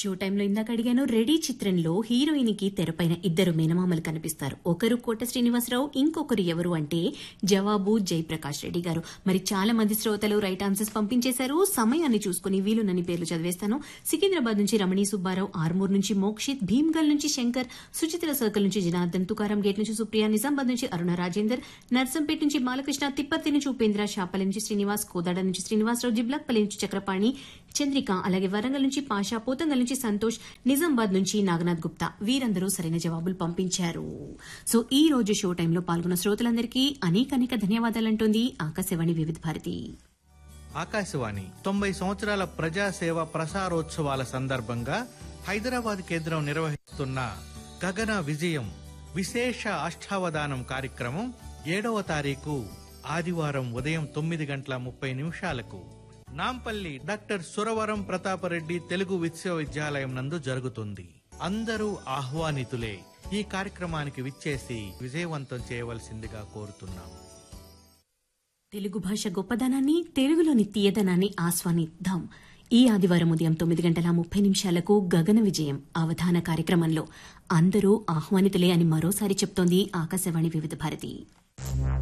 show టైంలో ఇందాక అడిగాను రెడీ చిత్రంలో హీరోయిన్ కి తెరపైన ఇద్దరు మేనమామలు కనిపిస్తారు ఒకరు కోట శ్రీనివాసరావు ఇంకొకరు ఎవరు అంటే జవాబు జయప్రకాష్ రెడ్డి గారు మరి చాలా మంది శ్రోతలు రైట్ ఆన్సర్స్ పంపించేశారు సమయాన్ని చూసుకుని వీలునని పేర్లు చదివేస్తాను సికింద్రాబాద్ నుంచి రమణీ సుబ్బారావు ఆర్మూర్ నుంచి మోక్షిత్ భీమ్గల్ నుంచి శంకర్ సుచిత్ర సర్కిల్ నుంచి జనార్దన్ తుకారం గేట్ నుంచి సుప్రియ నిజామాబాద్ నుంచి అరుణ రాజేందర్ నర్సంపేట నుంచి బాలకృష్ణ తిప్పర్తి నుంచి ఉపేంద్ర షాపల్లి నుంచి శ్రీనివాస్ కోదాడ నుంచి శ్రీనివాసరావు జిబ్లాక్పల్లి నుంచి చక్రపాణి చంద్రిక అలాగే వరంగల్ నుంచి పాషా పోతంగల్ నుంచి సంతోష్ నిజామాబాద్ నుంచి నాగనాథ్ గుప్తా వీరందరూ సరైన జవాబులు పంపించారు సో ఈ రోజు షో టైంలో పాల్గొన్న శ్రోతలందరికీ అనేక ధన్యవాదాలంటోంది ఆకాశవాణి వివిధ భారతి ఆకాశవాణి తొంభై సంవత్సరాల ప్రజాసేవ ప్రసారోత్సవాల సందర్భంగా హైదరాబాద్ కేంద్రం నిర్వహిస్తున్న గగన విజయం విశేష అష్టావధానం కార్యక్రమం ఏడవ తారీఖు ఆదివారం ఉదయం తొమ్మిది గంటల ముప్పై నిమిషాలకు నాంపల్లి డాక్టర్ సురవరం ప్రతాపరెడ్డి తెలుగు విశ్వవిద్యాలయం నందు జరుగుతుంది అందరూ ఆహ్వానితులే ఈ కార్యక్రమానికి విచ్చేసి విజయవంతం చేయవలసిందిగా కోరుతున్నాం తెలుగు భాష గొప్పదనాన్ని తెలుగులోని తీయదనాన్ని ఆస్వానిద్దాం ఈ ఆదివారం ఉదయం తొమ్మిది గంటల ముప్పై నిమిషాలకు గగన విజయం అవధాన కార్యక్రమంలో అందరూ ఆహ్వానితులే అని మరోసారి చెప్తోంది ఆకాశవాణి వివిధ భారతి